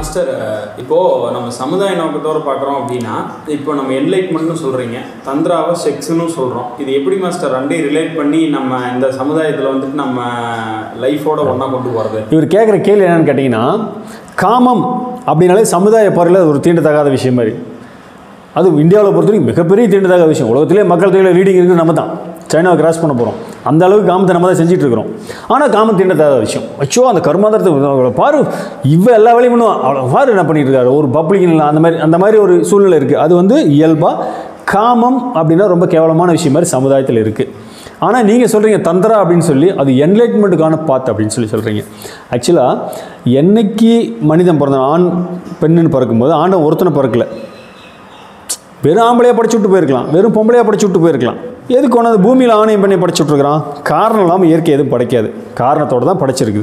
master இப்போ நம்ம சமுதாய நோக்கத்தோட பார்க்குறோம் அப்படின்னா இப்போ நம்ம என்லைட்மெண்ட்னு சொல்றீங்க தந்திராவை செக்ஸ்னு சொல்றோம் இது எப்படி மாஸ்டர் ரெண்டையும் ரிலேட் பண்ணி நம்ம இந்த சமுதாயத்தில் வந்துட்டு நம்ம லைஃபோட ஒன்றா கொண்டு போகிறது இவர் கேட்குற கேள்வி என்னன்னு கேட்டிங்கன்னா காமம் அப்படின்னாலே சமுதாய பார்வையில் அது ஒரு தீண்டத்தகாத விஷயம் மாதிரி அது இந்தியாவில் பொறுத்த வரைக்கும் மிகப்பெரிய தீண்டத்தகாத விஷயம் உலகத்திலே மக்கள் தொகையில் லீடிங் இருக்குது நம்ம தான் சைனாவை கிராஸ் பண்ண போகிறோம் அந்த அளவுக்கு காமத்தை நம்ம தான் செஞ்சுட்டு இருக்கிறோம் ஆனால் காமம் தீண்டத்தகாத விஷயம் அச்சோ அந்த கர்மாந்திரத்தை பாரு இவ எல்லா வேலையும் பண்ணுவான் அவ்வளோ பாரு என்ன பண்ணிட்டு இருக்காரு ஒரு பப்ளிக் அந்த மாதிரி அந்த மாதிரி ஒரு சூழ்நிலை இருக்குது அது வந்து இயல்பாக காமம் அப்படின்னா ரொம்ப கேவலமான விஷயம் மாதிரி சமுதாயத்தில் இருக்குது ஆனால் நீங்கள் சொல்கிறீங்க தந்திரா அப்படின்னு சொல்லி அது என்லைட்மெண்ட்டுக்கான பாத் அப்படின்னு சொல்லி சொல்கிறீங்க ஆக்சுவலாக என்னைக்கு மனிதன் பிறந்தான் ஆண் பெண்ணுன்னு பிறக்கும்போது ஆண்டவன் ஒருத்தனை பிறக்கல வெறும் ஆம்பளையாக படிச்சு விட்டு போயிருக்கலாம் வெறும் பொம்பளையாக படிச்சு விட்டு போயிருக்கலாம் எதுக்கு ஒன்று பூமியில் ஆணையம் பண்ணி படிச்சு விட்ருக்கிறான் காரணம் இல்லாமல் இயற்கை எதுவும் படைக்காது காரணத்தோடு தான் படைச்சிருக்குது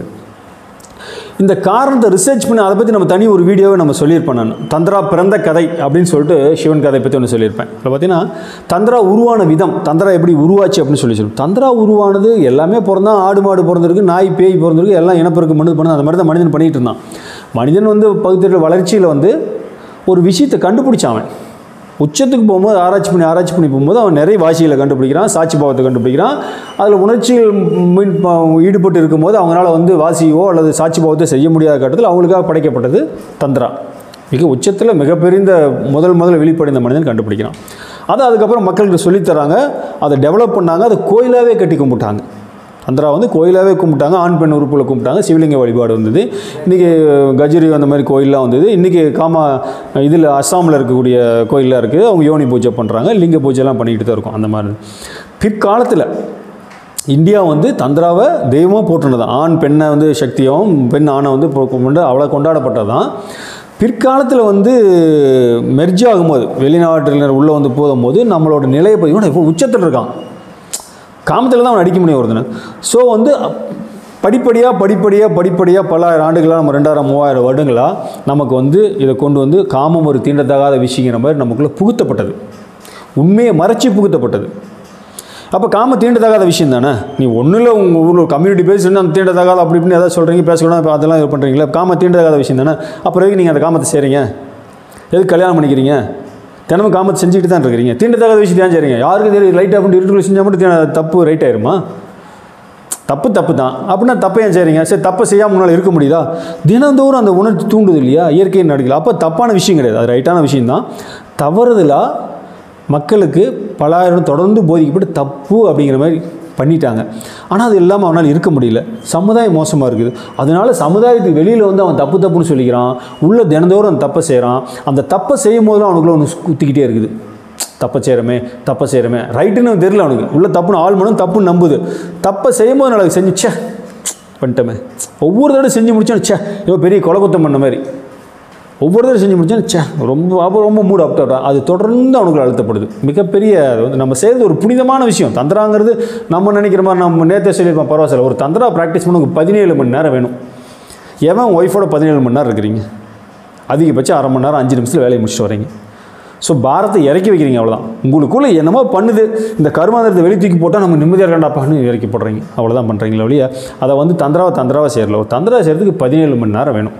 இந்த காரணத்தை ரிசர்ச் பண்ணி அதை பற்றி நம்ம தனி ஒரு வீடியோவை நம்ம சொல்லியிருப்பேன் நான் தந்திரா பிறந்த கதை அப்படின்னு சொல்லிட்டு சிவன் கதை பற்றி ஒன்று சொல்லியிருப்பேன் அதில் பார்த்தீங்கன்னா தந்திரா உருவான விதம் தந்திரா எப்படி உருவாச்சு அப்படின்னு சொல்லி சொல்லுவோம் தந்திரா உருவானது எல்லாமே பிறந்தா ஆடு மாடு பிறந்திருக்கு நாய் பேய் பிறந்திருக்கு எல்லாம் இனப்பெருக்கு மனிதன் பண்ணது அந்த மாதிரி தான் மனிதன் பண்ணிகிட்டு இருந்தான் மனிதன் வந்து பகுத்தறிவு வளர்ச்சியில் வந்து ஒரு விஷயத்தை கண்டுபிடிச்சான் அவன் உச்சத்துக்கு போகும்போது ஆராய்ச்சி பண்ணி ஆராய்ச்சி பண்ணி போகும்போது அவன் நிறைய வாசிகளை கண்டுபிடிக்கிறான் சாட்சி பாவத்தை கண்டுபிடிக்கிறான் அதில் உணர்ச்சிகள் மீன் ப- ஈடுபட்டு இருக்கும்போது அவங்களால வந்து வாசியோ அல்லது சாட்சி பாவத்தை செய்ய முடியாத கட்டத்தில் அவங்களுக்காக படைக்கப்பட்டது தந்திரா மிக உச்சத்தில் மிகப்பெரிய முதல் முதல்ல வெளிப்படைந்த மனிதன் கண்டுபிடிக்கிறான் அதை அதுக்கப்புறம் மக்களுக்கு சொல்லித் தராங்க அதை டெவலப் பண்ணாங்க அதை கோயிலாகவே கட்டி கும்பிட்டாங்க தந்திரா வந்து கோயிலாகவே கும்பிட்டாங்க ஆண் பெண் உறுப்புல கும்பிட்டாங்க சிவலிங்க வழிபாடு வந்தது இன்றைக்கி கஜரி அந்த மாதிரி கோயிலெலாம் வந்தது இன்றைக்கி காமா இதில் அஸ்ஸாமில் இருக்கக்கூடிய கோயிலெலாம் இருக்குது அவங்க யோனி பூஜை பண்ணுறாங்க லிங்க பூஜைலாம் பண்ணிக்கிட்டு தான் இருக்கும் அந்த மாதிரி பிற்காலத்தில் இந்தியா வந்து தந்திராவை தெய்வமாக போட்டுனது ஆண் பெண்ணை வந்து சக்தியாகவும் பெண் ஆணை வந்து பொ- கொண்டு அவ்வளோ கொண்டாடப்பட்டது தான் பிற்காலத்தில் வந்து மெர்ஜ் ஆகும்போது வெளிநாட்டினர் உள்ளே வந்து போகும்போது நம்மளோட நிலையை பார்த்தீங்கன்னா இப்போ உச்சத்தில் இருக்கான் காமத்தில் தான் அவன் அடிக்க முடியும் ஒருத்தனை ஸோ வந்து படிப்படியாக படிப்படியாக படிப்படியாக பல்லாயிரம் ஆண்டுகளாக நம்ம ரெண்டாயிரம் மூவாயிரம் வருடங்களாக நமக்கு வந்து இதை கொண்டு வந்து காமம் ஒரு தீண்டத்தகாத விஷயங்கிற மாதிரி நமக்குள்ளே புகுத்தப்பட்டது உண்மையை மறைச்சி புகுத்தப்பட்டது அப்போ காம தீண்டத்தகாத விஷயம் தானே நீ ஒன்றும் இல்லை உங்கள் ஊரில் கம்யூனிட்டி பேஸ் அந்த தீண்டத்தகாத அப்படி இப்படின்னு ஏதாவது சொல்கிறீங்க பேசக்கூடாது இப்ப அதெல்லாம் இது பண்ணுறீங்களா காம தீண்டத்தகாத விஷயம் தானே அப்புறம் எதுக்கு நீங்கள் அந்த காமத்தை செய்கிறீங்க எதுக்கு கல்யாணம் பண்ணிக்கிறீங்க தினமும் காமத்தை செஞ்சுக்கிட்டு தான் இருக்கிறீங்க தீண்டத்தகாத விஷயத்தை ஏன் செய்கிறீங்க யாருக்கு தெரியும் லைட் ஆஃப் இருட்டுக்குள்ள செஞ்சால் மட்டும் தீண்ட- தப்பு ரைட் ஆயிருமா தப்பு தப்பு தான் அப்படின்னா தப்பை ஏன் செய்கிறீங்க சரி தப்பை செய்யாமல் முன்னால் இருக்க முடியுதா தினந்தோறும் அந்த உணர்ச்சி தூண்டுது இல்லையா இயற்கையை நடக்கல அப்போ தப்பான விஷயம் கிடையாது அது ரைட்டான விஷயம்தான் தவறுதலாக மக்களுக்கு பலாயிரம் தொடர்ந்து போதிக்கப்பட்டு தப்பு அப்படிங்கிற மாதிரி பண்ணிட்டாங்க ஆனால் அது இல்லாமல் அவனால் இருக்க முடியல சமுதாயம் மோசமாக இருக்குது அதனால சமுதாயத்துக்கு வெளியில் வந்து அவன் தப்பு தப்புன்னு சொல்லிக்கிறான் உள்ள தினந்தோறும் அந்த தப்பை செய்கிறான் அந்த தப்பை செய்யும் போது அவனுக்குள்ள ஒன்று குத்திக்கிட்டே இருக்குது தப்பை செய்கிறமே தப்பை செய்கிறமே ரைட்டுன்னு தெரியல அவனுக்கு உள்ள தப்புன்னு ஆள் மனம் தப்புன்னு நம்புது தப்பை செய்யும் போது நாளைக்கு செஞ்சு ச்சே பண்ணிட்டோமே ஒவ்வொரு தடவை செஞ்சு முடிச்சோம் ச்சே ஏதோ பெரிய கொலகுத்தம் பண்ண மாதிரி ஒவ்வொரு தடவை செஞ்சு முடிச்சோம் ச்சே ரொம்ப அப்போ ரொம்ப மூடு அப்டா அது தொடர்ந்து அவனுக்கு அழுத்தப்படுது மிகப்பெரிய அது வந்து நம்ம செய்கிறது ஒரு புனிதமான விஷயம் தந்திராங்கிறது நம்ம நினைக்கிற மாதிரி நம்ம நேற்றே சொல்லியிருப்போம் பரவாயில்ல ஒரு தந்திரா ப்ராக்டிஸ் பண்ண உங்களுக்கு பதினேழு மணி நேரம் வேணும் எவன் ஒய்ஃபோட பதினேழு மணி நேரம் இருக்கிறீங்க அதிகபட்சம் அரை மணி நேரம் அஞ்சு நிமிஷத்தில் வேலையை முடிச்சுட்டு வரீங்க ஸோ பாரத்தை இறக்கி வைக்கிறீங்க அவ்வளோதான் உங்களுக்குள்ளே என்னமோ பண்ணுது இந்த கருமாந்திரத்தை வெளி தூக்கி போட்டால் நம்ம நிம்மதியாக இருக்கண்டாப்பான்னு இறக்கி போடுறீங்க அவ்வளோதான் பண்ணுறீங்களா ஒழிய அதை வந்து தந்திராவை தந்திராவை செய்யல ஒரு தந்திரா செய்கிறதுக்கு பதினேழு மணி நேரம் வேணும்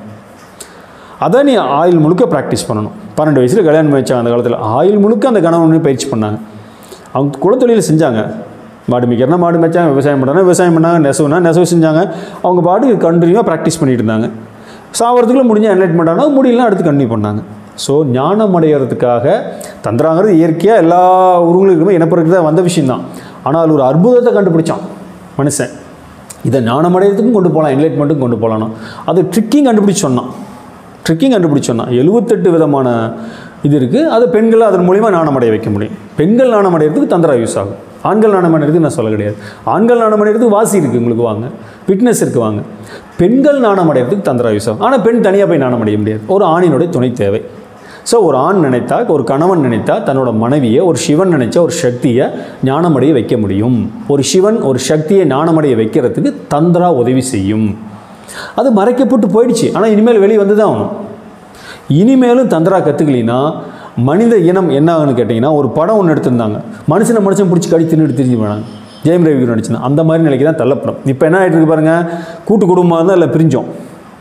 அதை நீ ஆயில் முழுக்க ப்ராக்டிஸ் பண்ணணும் பன்னெண்டு வயசில் கல்யாணம் பண்ணி வச்சாங்க அந்த காலத்தில் ஆயில் முழுக்க அந்த கணவன் பயிற்சி பண்ணாங்க அவங்க குலத்தொழில் செஞ்சாங்க மாடு மேய்க்கிறனா மாடு மேய்ச்சாங்க விவசாயம் பண்ணாங்க விவசாயம் பண்ணாங்க நெசவுனா நெசவு செஞ்சாங்க அவங்க பாட்டு கண்டினியூவாக ப்ராக்டிஸ் பண்ணிட்டு இருந்தாங்க சாவறதுக்குள்ள முடிஞ்ச என்லைட்மெண்ட் ஆனால் முடியலாம் அடுத்து கண்டினியூ பண்ணாங்க ஸோ ஞானம் அடையிறதுக்காக தந்திராங்கிறது இயற்கையாக எல்லா உருவங்களுக்குமே இனப்பெருக்கு தான் வந்த விஷயம்தான் ஆனால் அது ஒரு அற்புதத்தை கண்டுபிடிச்சான் மனுஷன் இதை ஞானம் அடையிறதுக்கும் கொண்டு போகலாம் என்லைட்மெண்ட்டுக்கும் கொண்டு போகலாம் அது ட்ரிக்கிங் கண்டுபிடிச்சு சொன்னான் ட்ரிக்கிங் கண்டுபிடிச்சோன்னா எழுபத்தெட்டு விதமான இது இருக்குது அது பெண்களை அதன் மூலிமா நாணம் அடைய வைக்க முடியும் பெண்கள் நாணம் அடையிறதுக்கு தந்திரா யூஸ் ஆகும் ஆண்கள் நாணம் அடையிறதுக்கு நான் சொல்ல கிடையாது ஆண்கள் நாணம் அடையிறதுக்கு வாசி இருக்குது உங்களுக்கு வாங்க விட்னஸ் இருக்கு வாங்க பெண்கள் நாணம் அடையிறதுக்கு தந்திரா யூஸ் ஆகும் ஆனால் பெண் தனியாக போய் நாணம் அடைய முடியாது ஒரு ஆணினுடைய துணை தேவை ஸோ ஒரு ஆண் நினைத்தா ஒரு கணவன் நினைத்தா தன்னோட மனைவியை ஒரு சிவன் நினைச்ச ஒரு சக்தியை ஞானமடைய வைக்க முடியும் ஒரு சிவன் ஒரு சக்தியை ஞானமடைய வைக்கிறதுக்கு தந்திரா உதவி செய்யும் அது மறைக்கப்பட்டு போயிடுச்சு ஆனால் இனிமேல் வெளியே வந்து தான் ஆகணும் இனிமேலும் தந்திரா கற்றுக்கலினா மனித இனம் என்ன ஆகுன்னு கேட்டிங்கன்னா ஒரு படம் ஒன்று எடுத்திருந்தாங்க மனுஷனை மனுஷன் பிடிச்சி கடி தின்னுட்டு திரிஞ்சு போனாங்க ஜெயம் ரவி நடிச்சிருந்தான் அந்த மாதிரி நிலைக்கு தான் தள்ளப்படும் இப்போ என்ன ஆகிட்டு இருக்கு பாருங்கள் கூட்டு குடும்பமாக இருந்தால் இல்லை பிரிஞ்சோம்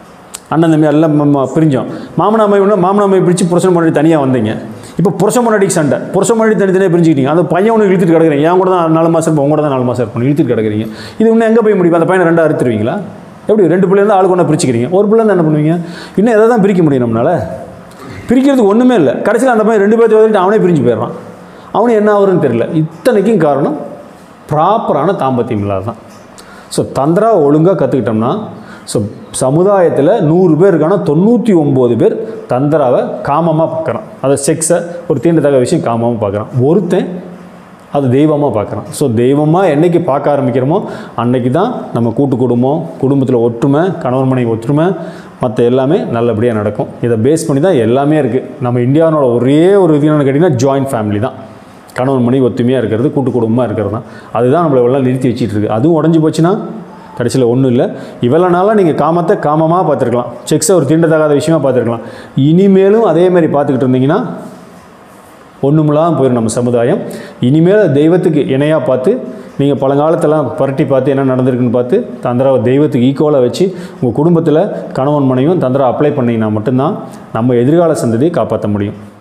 அண்ணன் தம்பி எல்லாம் ம- ம- பிரிஞ்சோம் மாமனா அம்மாய் மாமனா அம்மாய் பிரித்து புருஷன் முன்னாடி தனியாக வந்தீங்க இப்போ புருஷன் முன்னாடிக்கு சண்டை புருஷன் முன்னாடி தனித்தனியாக பிரிஞ்சுக்கிட்டீங்க அந்த பையன் ஒன்று இழுத்துட்டு கிடக்குறீங்க என் கூட தான் நாலு மாதம் இருப்போம் உங்க கூட தான் நாலு மாதம் இருப்போம் இழுத்துட்டு கிடக்குறீங்க இது இன்னும் எங்கே போய் முடியும் அந்த பையனை ரெண்டாக அறுத்துருவீங்களா எப்படி ரெண்டு பிள்ளை இருந்தால் ஆளுக்கு ஒன்றா பிரிச்சுக்கிறீங்க ஒரு பிள்ளை இருந்தால் என்ன பண்ணுவீங்க இன்னும் எதை தான் பிரிக்க முடியும் நம்மளால பிரிக்கிறதுக்கு ஒன்றுமே இல்லை கடைசியில் அந்த பையன் ரெண்டு பேர்த்து வந்துட்டு அவனே பிரிஞ்சு போயிடுறான் அவனு என்ன ஆகுறதுன்னு தெரியல இத்தனைக்கும் காரணம் ப்ராப்பரான தாம்பத்தியம் இல்லாதான் ஸோ தந்திரா ஒழுங்காக கற்றுக்கிட்டோம்னா ஸோ சமுதாயத்தில் நூறு பேர் இருக்கானா தொண்ணூற்றி ஒம்பது பேர் தந்திராவை காமமாக பார்க்குறான் அதை செக்ஸை ஒரு தீண்டத்தக்க விஷயம் காமமாக பார்க்குறான் ஒருத்தன் அது தெய்வமாக பார்க்குறான் ஸோ தெய்வமாக என்னைக்கு பார்க்க ஆரம்பிக்கிறோமோ அன்னைக்கு தான் நம்ம கூட்டு குடும்பம் குடும்பத்தில் ஒற்றுமை கணவன் மனைவி ஒற்றுமை மற்ற எல்லாமே நல்லபடியாக நடக்கும் இதை பேஸ் பண்ணி தான் எல்லாமே இருக்குது நம்ம இந்தியாவோட ஒரே ஒரு இது என்னன்னு கேட்டிங்கன்னா ஜாயின்ட் ஃபேமிலி தான் கணவன் மனைவி ஒத்துமையாக இருக்கிறது கூட்டு குடும்பமாக இருக்கிறது தான் அதுதான் நம்மளை எல்லாம் நிறுத்தி வச்சிட்டு இருக்கு அதுவும் உடஞ்சி போச்சுன்னா கடைசியில் ஒன்றும் இல்லை இவ்வளோ நாளாக நீங்கள் காமத்தை காமமாக பார்த்துருக்கலாம் செக்ஸை ஒரு தீண்டத்தகாத விஷயமா பார்த்துருக்கலாம் இனிமேலும் அதே மாதிரி பார்த்துக்கிட்டு இருந்தீங்கன்னா ஒன்றுமில்லாமல் போயிடும் நம்ம சமுதாயம் இனிமேல் தெய்வத்துக்கு இணையாக பார்த்து நீங்கள் பழங்காலத்தெல்லாம் புரட்டி பார்த்து என்ன நடந்திருக்குன்னு பார்த்து தந்திராவை தெய்வத்துக்கு ஈக்குவலாக வச்சு உங்கள் குடும்பத்தில் கணவன் மனைவியும் தந்திரா அப்ளை பண்ணிங்கன்னா மட்டும்தான் நம்ம எதிர்கால சந்ததியை காப்பாற்ற முடியும்